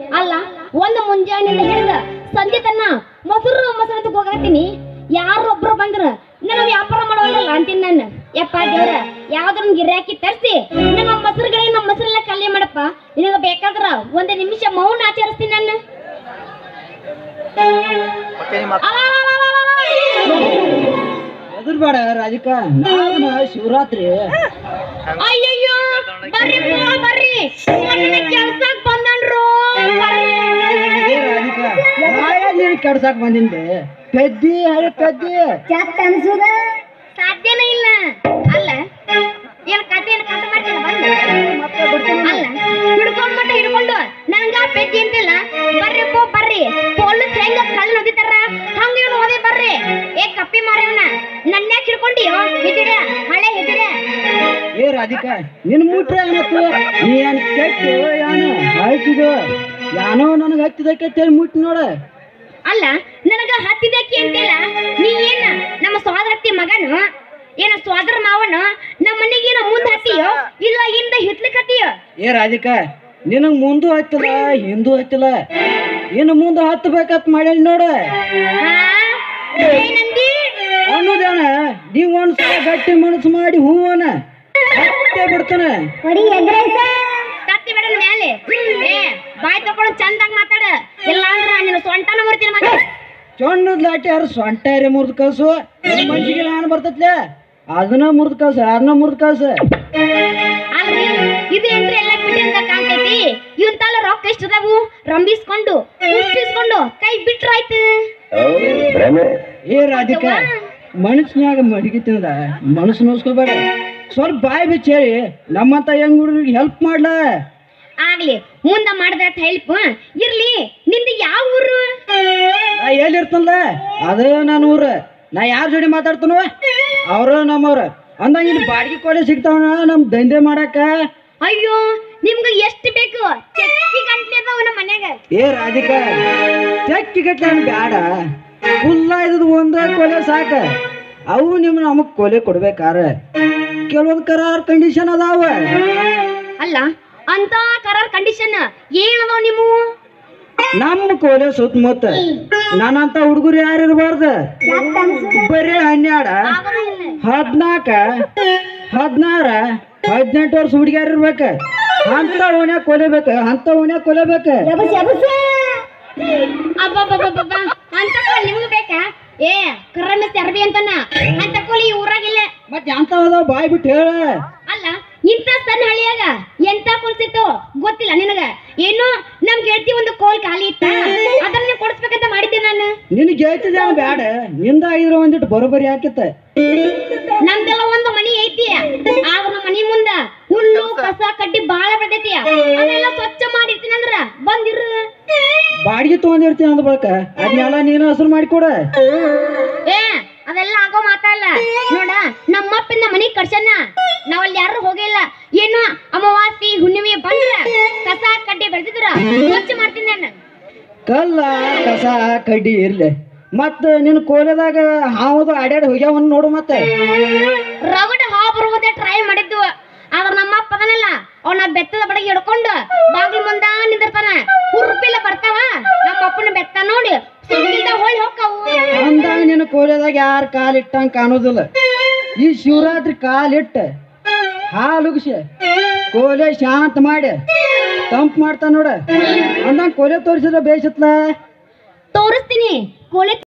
ಅಲ್ಲ ಒಂದು ಮುಂಜಾನೆಯಿಂದ ಹಿಡಿದ ಸಂಜೆ ತನ್ನ ಮೊಸರು ಮೊಸರು ಅಂತ ಹೋಗತ್ತೀನಿ ಯಾರೊಬ್ರು ಬಂದ್ರ ನನ್ನ ವ್ಯಾಪಾರ ಮಾಡೋಲ್ಲ ಅಂತೀನಿ ನಾನು ಯಪ್ಪ ದೇವ್ರ ಯಾವ್ದ್ರ ಗಿರಾಕಿ ತರಿಸಿ ನಮ್ಮ ಮೊಸರುಗಳಿಗೆ ನಮ್ಮ ಮೊಸರೆಲ್ಲ ಖಾಲಿ ಮಾಡಪ್ಪ ನಿನಗ ಬೇಕಾದ್ರ ಒಂದ್ ನಿಮಿಷ ಮೌನ ಆಚರಿಸ್ತೀನಿ ನಾನು ಎದುರ್ಬೇಡ ರಾಧಿಕ ನಾವನ ಶಿವರಾತ್ರಿ ಅಯ್ಯಯ್ಯೋ ಬರ್ರಿ ಪೋ, ಬರ್ರಿ ಕೆಲ್ಸಕ್ ಬಂದನ್ರು ಬರ್ರಿ. ಏ ರಾಧಿಕ ನಾಳೆ ನೀನ್ ಕೆಡ್ಸಾಕ್ ಬಂದಿಂದೆ ಪೆದ್ದಿ ಹಳೆ ಪೆದ್ದಿ ಸಾಧ್ಯನೇ ಇಲ್ಲ ಅಲ್ಲ ಏನ್ ಕತೆ ಏನ್ ಕತೆ ಮಾಡ್ತೀನ ಬಂದು ಅಲ್ಲ ಹಿಡ್ಕೊಂಡ್ ಮಟ್ಟ ಹಿಡ್ಕೊಂಡು ನಂಗ ಪೆದ್ದಿ ಅಂತಿಲ್ಲ ಬರ್ರಿ ಪೋ ಬರ್ರಿ ಪೊಲೀಸ್ ಹೆಂಗ ಕಳ್ಳ ನುಗ್ಗಿತಾರ ಹಂಗ ಇವನು ಓದಿ ಬರ್ರಿ ಏ ಕಪ್ಪಿ ಮಾರವನ ನನ್ಯಾಕ್ ಹಿಡ್ಕೊಂಡಿಯೋ ಹಿಡಿಡ ಹಳೆ ಹಿಡಿಡ ಏ ರಾಧಿಕ ನಿನ್ ಮುಟ್ರೆ ಏನತ್ತು ನೀ ಏನ್ ಕೆಟ್ಟು ಯಾನು ಆಯ್ತಿದು ಯಾನೋ ನನಗೆ ಹತ್ತಿದಕ್ಕೆ ಅಂತೇಳಿ ಮುಟ್ಟಿ ನೋಡ ಅಲ್ಲ ನನಗ ಹತ್ತಿದಕ್ಕೆ ಅಂತಿಲ್ಲ ನೀ ಏನ ನಮ್ಮ ಸೋದರತ್ತಿ ಮಗನು ಏನ ಸೋದರ ಮಾವನು ನಮ್ಮ ಮನೆಗೆ ಏನ ಮುಂದೆ ಹತ್ತಿಯೋ ಇಲ್ಲ ಹಿಂದೆ ಹಿತ್ಲಿಕ್ ಹತ್ತಿಯೋ ಏ ರಾಧಿಕ ನಿನಗ್ ಮುಂದೂ ಹತ್ತಿಲ್ಲ ಹಿಂದೂ ಹತ್ತಿಲ್ಲ ಇನ್ನು ಮುಂದೆ ಹತ್ತಬೇಕತ್ ಮಾಡಿ ನೋಡ ಹಾ? ಏ ನಂದಿ ಅನ್ನೋದೇನ ನೀವ್ ಒಂದ್ಸಲ ಗಟ್ಟಿ ಮನಸ್ಸು ಮಾಡಿ ಹೂವನ ಹತ್ತೇ ಬಿಡ್ತಾನೆ ತತ್ತಿ ಬೇಡ ನನ್ನ ಮ್ಯಾಲೆ ಏ ಬಾಯ್ ತಕೊಂಡು ಚಂದಾಗ ಮಾತಾಡ ಇಲ್ಲ ಅಂದ್ರ ನಿನ್ನ ಸೊಂಟನ ಮುರಿತೀನಿ ಮತ್ತೆ ಚೊಣ್ಣದ ಲಾಟಿ ಯಾರು ಸೊಂಟಾರಿ ಮುರಿದು ಕಳ್ಸು ನಿನ್ ಮನ್ಸಿಗೆ ನಾನು ಬರ್ತತ್ಲೆ ಅದನ್ನ ಮುರಿದು ಕಳ್ಸ ಅದನ್ನ ಮುರಿದು ಕಳ್ಸ ಅಲ್ರಿ ಇದು ಏನ್ರಿ ಎಲ್ಲ ಬಿಡಿ ಅಂತ ಕಾಣ್ತೈತಿ ಇವನ್ ತಾಲ ರೊಕ್ಕ ಎಷ್ಟದಾವು ರಂಬಿಸ್ಕೊಂಡು ಉಷ್ಟಿಸ್ಕೊಂಡು ಕೈ ಬಿಟ್ರಾಯ್ತು ಏ ರಾಧಿಕ ಮನಸ್ಸಿನಾಗ ಮಡಗಿ ತಿಂದ ಮನಸ್ಸು ನೋಸ್ಕೋಬೇಡ ಸ್ವಲ್ಪ ಬಾಯಿ ಬಿಚ್ಚಿ ಹೇಳಿ ನಮ್ಮಂತ ಹೆಂಗ್ ಹುಡುಗರಿಗೆ ಹೆಲ್ಪ್ ಮಾಡ್ಲ ಆಗ್ಲಿ ಮುಂದ ಮಾಡಿದ ಹೆಲ್ಪ್ ಇರ್ಲಿ ನಿಂದ ಯಾವ ಊರು ನಾ ಎಲ್ಲಿರ್ತನಲ್ಲ ಅದು ನನ್ನ ಊರ ನಾ ಯಾರ ಜೋಡಿ ಮಾತಾಡ್ತಾನೋ ಅವ್ರ ನಮ್ಮವ್ರ ಅಂದಂಗ ಇಲ್ಲಿ ಬಾಡಿಗೆ ಕೊಲೆ ಸಿಗ್ತಾವನ ನಮ್ ದಂಧೆ ಮಾಡಾಕ ಅಯ್ಯೋ ನಿಮ್ಗ ಎಷ್ಟು ಬೇಕು ಚಕ್ಕಿ ಗಂಟ್ಲೆ ಅದಾವ ನಮ್ಮ ಮನ್ಯಾಗ ಏ ರಾಧಿಕ ಚಕ್ಕಿ ಗಟ್ಲೆ ಬ್ಯಾಡ ಫುಲ್ಲ ಇದ್ದು ಒಂದ ಕೊಲೆ ಸಾಕ ಅವು ನಿಮ್ ನಮಗ್ ಕೊಲೆ ಕೊಡ್ಬೇಕಾರ ಕೆಲವೊಂದು ಕರಾರ್ ಕಂಡೀಷನ್ ಅದಾವ ಅಲ್ಲ ಅಂತ ಕರಾರ್ ಕಂಡೀಷನ್ ಏನದಾವ ನೀವು ನಮ್ಮ ಕೊಲೆ ಸುತ್ತಮುತ್ತ ನನ್ನಂತ ಹುಡುಗರು ಯಾರು ಇರಬಾರ್ದು ಬರೀ ಹನ್ನೆರಡ ಹದ್ನಾಕ ಹದಿನಾರ ಹದಿನೆಂಟು ವರ್ಷ ಹುಡುಗಿಯಾರ ಇರ್ಬೇಕ ಅಂತ ಓಣ್ಯಾಗ ಕೊಲೆಬೇಕು ಅಂತ ಓಣ್ಯಾಗ ಕೊಲೆಬೇಕು ಅಬ್ಬಬ್ಬಬ್ಬಬ್ಬ ಅಂತ ಕೋಲ್ ನಿಮ್ಗೆ ಬೇಕಾ ಏ ಕರ್ರಮ ಸೆರ್ಬಿ ಅಂತನ ಅಂತ ಕೋಲ್ ಈ ಊರಾಗಿಲ್ಲ ಮತ್ತೆ ಅಂತ ಅದಾವ ಬಾಯ್ ಬಿಟ್ಟು ಹೇಳ ಅಲ್ಲ ಇಂಥ ಸಣ್ಣ ಹಳ್ಳಿಯಾಗ ಎಂತ ಕೋಲ್ ಸಿಕ್ತು ಗೊತ್ತಿಲ್ಲ ನಿನಗ ಏನು ನಮ್ ಗೆಳತಿ ಒಂದು ಕೋಲ್ ಖಾಲಿ ಇತ್ತ ಅದನ್ನ ನೀವ್ ಕೊಡಿಸ್ಬೇಕಂತ ಮಾಡಿದ್ದೆ ನಾನು ನಿನಗೆ ಹೇಳ್ತಿದ್ದೆ ಬ್ಯಾಡ ನಿಂದ ಆಗಿರೋ ಒಂದಿಟ್ಟು ಬರೋಬ್ಬರಿ ಹಾಕಿತ್ತ ನಮ್ದೆಲ್ಲ ಒಂದು ಮನಿ ಐತಿ ಆದ್ರ ನಮ್ಮ ಮನಿ ಮುಂದ ಹುಲ್ಲು ಕಸ ಕಡ್ಡಿ ಬಾಳ ಬೆಳ್ದೈತಿ ಅದೆಲ್ಲ ಸ್ವಚ್ಛ ಮಾಡಿರ್ತೀನಿ ಅಂದ್ರ ಬಂದಿರು ಬಾಡಿಗೆ ತೊಗೊಂಡಿರ್ತೀನಿ ಅಂದ ಬಳಿಕ ಅದನ್ನೆಲ್ಲ ನೀನು ಹಸಿರು ಮಾಡಿಕೊಡ ಏ ಅದೆಲ್ಲ ಆಗೋ ಮಾತಲ್ಲ ನೋಡ ನಮ್ಮಪ್ಪಿನ ಮನಿ ಕಡ್ಸನ್ನ ನಾವಲ್ಲಿ ಯಾರು ಹೋಗಿಲ್ಲ ಏನು ಅಮಾವಾಸ್ಯೆ ಹುಣ್ಣಿಮೆ ಬಂದ್ರ ಕಸ ಕಡ್ಡಿ ಬೆಳ್ದಿದ್ರ ಸ್ವಚ್ಛ ಮಾಡ್ತೀನಿ ನಾನು ಕಲ್ಲ ಕಸ ಕಡ್ಡಿ ಇರ್ಲಿ ಮತ್ತ ನಿನ್ನ ಕೋಲೆದಾಗ ಹಾವುದು ಅಡ್ಯಾಡಿ ಹೋಗ್ಯಾವನ್ ನೋಡು ಮತ್ತೆ ರಗಡ ಹಾ ಬರುವುದೇ ಟ್ರೈ ಮಾಡಿದ್ವು ಆದ್ರ ನಮ್ಮಪ್ಪ ಅದನಲ್ಲ ಅವನ ಬೆತ್ತದ ಬಡಗಿ ಹಿಡ್ಕೊಂಡು ಬಾಗಿಲು ಮುಂದ ನಿಂದಿರ್ತಾನ ಹುರುಪಿಲ್ಲ ಬರ್ತಾವ ನಮ್ಮ ಅಪ್ಪನ ಬೆತ್ತ ನೋಡಿ ಸುಮ್ನಿಂದ ಹೊಳ್ ಹೋಗ್ತಾವು ಅಂದಾಗ ನಿನ್ನ ಕೋಲೆದಾಗ ಯಾರು ಕಾಲಿಟ್ಟಂಗ ಕಾಣೋದಿಲ್ಲ ಈ ಶಿವರಾತ್ರಿ ಕಾಲಿಟ್ಟ ಹಾಲುಗ್ಸಿ ಕೋಲೆ ಶಾಂತ ಮಾಡಿ ತಂಪ್ ಮಾಡ್ತಾ ನೋಡ ಅಂದಂಗ ಕೋಲೆ ತೋರಿಸಿದ್ರೆ ಬೇಯಿಸತ್ಲ ತೋರಿಸ್ತೀನಿ ಕೋಲೆ